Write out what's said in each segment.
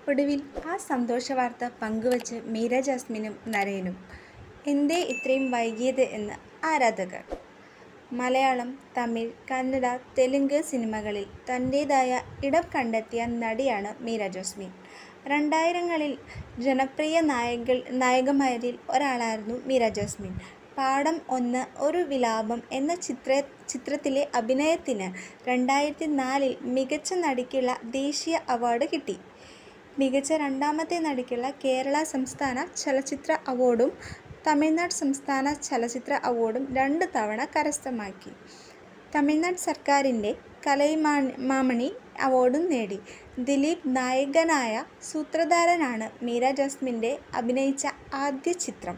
ഒടുവിൽ ആ സന്തോഷ വാർത്ത പങ്കുവച്ച് മീര ജാസ്മിനും നരയനും എന്തേ ഇത്രയും വൈകിയത് എന്ന് ആരാധകർ മലയാളം തമിഴ് കന്നഡ തെലുങ്ക് സിനിമകളിൽ തൻ്റേതായ ഇടം കണ്ടെത്തിയ നടിയാണ് മീര ജാസ്മിൻ രണ്ടായിരങ്ങളിൽ ജനപ്രിയ നായകൾ നായകന്മാരിൽ ഒരാളായിരുന്നു മീര ജാസ്മിൻ പാഠം ഒന്ന് ഒരു വിലാപം എന്ന ചിത്ര ചിത്രത്തിലെ അഭിനയത്തിന് രണ്ടായിരത്തി നാലിൽ മികച്ച നടിക്കുള്ള ദേശീയ അവാർഡ് കിട്ടി മികച്ച രണ്ടാമത്തെ നടിക്കുള്ള കേരള സംസ്ഥാന ചലച്ചിത്ര അവാർഡും തമിഴ്നാട് സംസ്ഥാന ചലച്ചിത്ര അവാർഡും രണ്ട് തവണ കരസ്ഥമാക്കി തമിഴ്നാട് സർക്കാരിൻ്റെ കലൈമാമണി അവാർഡും നേടി ദിലീപ് നായകനായ സൂത്രധാരനാണ് മീര ജാസ്മിൻ്റെ അഭിനയിച്ച ആദ്യ ചിത്രം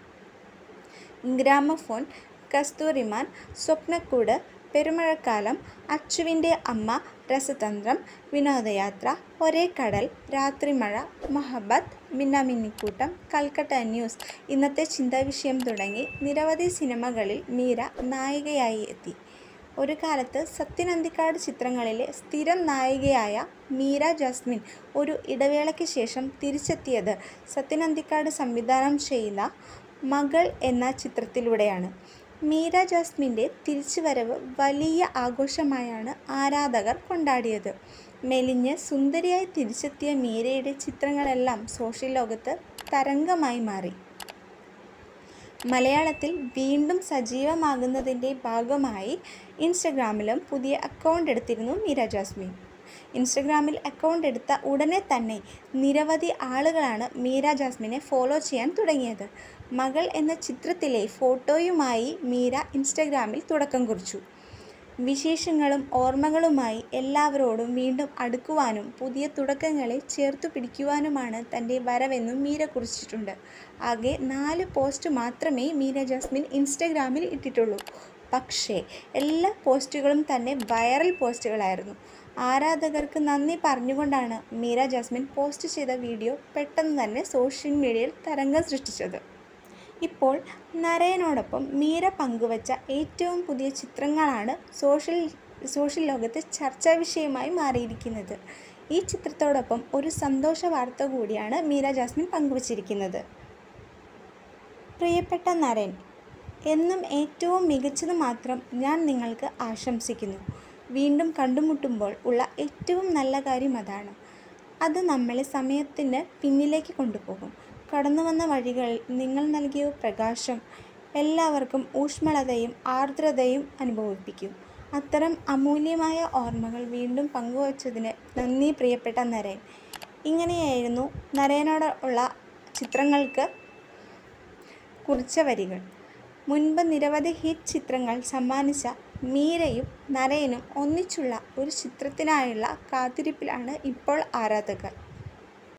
ഗ്രാമഫോൺ കസ്തൂരിമാൻ സ്വപ്നക്കൂട് പെരുമഴക്കാലം അച്ചുവിൻ്റെ അമ്മ രസതന്ത്രം വിനോദയാത്ര ഒരേ കടൽ രാത്രിമഴ മൊഹബത്ത് മിന്നാമിന്നിക്കൂട്ടം കൽക്കട്ട ന്യൂസ് ഇന്നത്തെ ചിന്താവിഷയം തുടങ്ങി നിരവധി സിനിമകളിൽ മീര നായികയായി എത്തി ഒരു കാലത്ത് സത്യനന്ദിക്കാട് ചിത്രങ്ങളിലെ സ്ഥിരം നായികയായ മീര ജാസ്മിൻ ഒരു ഇടവേളയ്ക്ക് ശേഷം തിരിച്ചെത്തിയത് സത്യനന്ദിക്കാട് സംവിധാനം ചെയ്യുന്ന മകൾ എന്ന ചിത്രത്തിലൂടെയാണ് മീര ജാസ്മിൻ്റെ തിരിച്ചുവരവ് വലിയ ആഘോഷമായാണ് ആരാധകർ കൊണ്ടാടിയത് മെലിഞ്ഞ് സുന്ദരിയായി തിരിച്ചെത്തിയ മീരയുടെ ചിത്രങ്ങളെല്ലാം സോഷ്യൽ ലോകത്ത് തരംഗമായി മാറി മലയാളത്തിൽ വീണ്ടും സജീവമാകുന്നതിൻ്റെ ഭാഗമായി ഇൻസ്റ്റഗ്രാമിലും പുതിയ അക്കൗണ്ട് എടുത്തിരുന്നു മീര ജാസ്മിൻ ഇൻസ്റ്റഗ്രാമിൽ അക്കൗണ്ട് എടുത്ത ഉടനെ തന്നെ നിരവധി ആളുകളാണ് മീര ജാസ്മിനെ ഫോളോ ചെയ്യാൻ തുടങ്ങിയത് മകൾ എന്ന ചിത്രത്തിലെ ഫോട്ടോയുമായി മീര ഇൻസ്റ്റഗ്രാമിൽ തുടക്കം കുറിച്ചു വിശേഷങ്ങളും ഓർമ്മകളുമായി എല്ലാവരോടും വീണ്ടും അടുക്കുവാനും പുതിയ തുടക്കങ്ങളെ ചേർത്തു പിടിക്കുവാനുമാണ് തൻ്റെ വരവെന്നും മീര കുറിച്ചിട്ടുണ്ട് ആകെ നാല് പോസ്റ്റ് മാത്രമേ മീര ജാസ്മിൻ ഇൻസ്റ്റഗ്രാമിൽ ഇട്ടിട്ടുള്ളൂ പക്ഷേ എല്ലാ പോസ്റ്റുകളും തന്നെ വൈറൽ പോസ്റ്റുകളായിരുന്നു ആരാധകർക്ക് നന്ദി പറഞ്ഞുകൊണ്ടാണ് മീര ജാസ്മിൻ പോസ്റ്റ് ചെയ്ത വീഡിയോ പെട്ടെന്ന് തന്നെ സോഷ്യൽ മീഡിയയിൽ തരംഗം സൃഷ്ടിച്ചത് ഇപ്പോൾ നരയനോടൊപ്പം മീര പങ്കുവച്ച ഏറ്റവും പുതിയ ചിത്രങ്ങളാണ് സോഷ്യൽ സോഷ്യൽ ലോകത്ത് ചർച്ചാ വിഷയമായി മാറിയിരിക്കുന്നത് ഈ ചിത്രത്തോടൊപ്പം ഒരു സന്തോഷ വാർത്ത കൂടിയാണ് മീര ജാസ്മിൻ പങ്കുവച്ചിരിക്കുന്നത് പ്രിയപ്പെട്ട നരൻ എന്നും ഏറ്റവും മികച്ചത് മാത്രം ഞാൻ നിങ്ങൾക്ക് ആശംസിക്കുന്നു വീണ്ടും കണ്ടുമുട്ടുമ്പോൾ ഉള്ള ഏറ്റവും നല്ല കാര്യം അതാണ് അത് നമ്മളെ സമയത്തിന് പിന്നിലേക്ക് കൊണ്ടുപോകും കടന്നു വന്ന വഴികളിൽ നിങ്ങൾ നൽകിയ പ്രകാശം എല്ലാവർക്കും ഊഷ്മളതയും ആർദ്രതയും അനുഭവിപ്പിക്കും അത്തരം അമൂല്യമായ ഓർമ്മകൾ വീണ്ടും പങ്കുവച്ചതിന് നന്ദി പ്രിയപ്പെട്ട നരൻ ഇങ്ങനെയായിരുന്നു നരയനോട് ഉള്ള ചിത്രങ്ങൾക്ക് കുറിച്ച വരികൾ മുൻപ് നിരവധി ഹിറ്റ് ചിത്രങ്ങൾ സമ്മാനിച്ച മീരയും നരയനും ഒന്നിച്ചുള്ള ഒരു ചിത്രത്തിനായുള്ള കാത്തിരിപ്പിലാണ് ഇപ്പോൾ ആരാധകർ